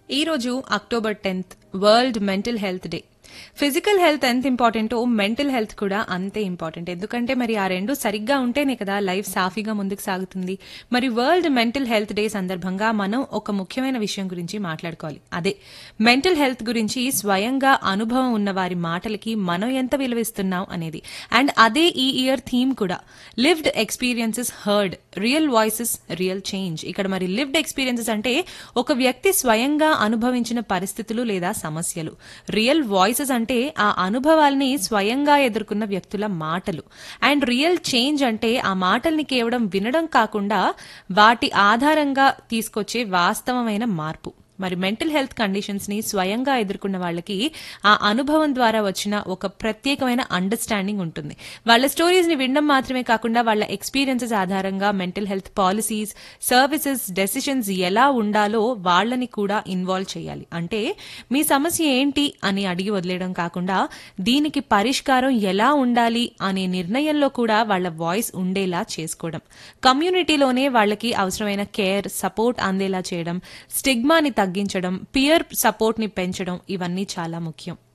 ఈరోజు October tenth world mental health day physical health ఎంత ఇంపార్టెంటో మెంటల్ హెల్త్ కూడా అంతే ఇంపార్టెంట్ ఎందుకంటే మరి ఆ రెండు సరిగ్గా ఉంటేనే కదా లైఫ్ సాఫీగా ముందుకు సాగుతుంది మరి వరల్డ్ మెంటల్ హెల్త్ డే సందర్భంగా మనం ఒక ముఖ్యమైన విషయం గురించి మాట్లాడుకోవాలి అదే మెంటల్ హెల్త్ గురించి స్వయంగా అనుభవం ఉన్న వారి మాటలకి మనం ఎంత విలువిస్తున్నాం అనేది అండ్ అదే ఈ ఇయర్ థీమ్ కూడా lived experiences heard real voices real change ఇక్కడ మరి లివ్డ్ ఎక్స్పీరియన్సెస్ అంటే ఒక వ్యక్తి స్వయంగా అనుభవించిన పరిస్థితులు లేదా సమస్యలు రియల్ వాయిసెస్ అంటే ఆ అనుభవాల్ని స్వయంగా ఎదుర్కొన్న వ్యక్తుల మాటలు అండ్ రియల్ చేంజ్ అంటే ఆ మాటల్ని కేవలం వినడం కాకుండా వాటి ఆధారంగా తీసుకొచ్చే వాస్తవమైన మార్పు మరి మెంటల్ హెల్త్ కండిషన్స్ ని స్వయంగా ఎదుర్కొన్న వాళ్ళకి ఆ అనుభవం ద్వారా వచ్చిన ఒక ప్రత్యేకమైన అండర్స్టాండింగ్ ఉంటుంది వాళ్ళ స్టోరీస్ ని వినడం మాత్రమే కాకుండా వాళ్ళ ఎక్స్పీరియన్సెస్ ఆధారంగా mental health policies services decisions ఎలా ఉండాలో వాళ్ళని కూడా ఇన్వాల్వ్ చేయాలి అంటే మీ సమస్య ఏంటి అని అడిగి వదిలేయడం కాకుండా దీనికి పరిష్కారం ఎలా ఉండాలి అనే నిర్ణయంలో కూడా వాళ్ళ వాయిస్ ఉండేలా చేసుకోవడం కమ్యూనిటీలోనే వాళ్ళకి అవసరమైన కేర్ సపోర్ట్ అందేలా చేయడం స్టిగ్మాని తగ్గించడం పియర్ సపోర్ట్ ని పెంచడం ఇవన్నీ చాలా ముఖ్యం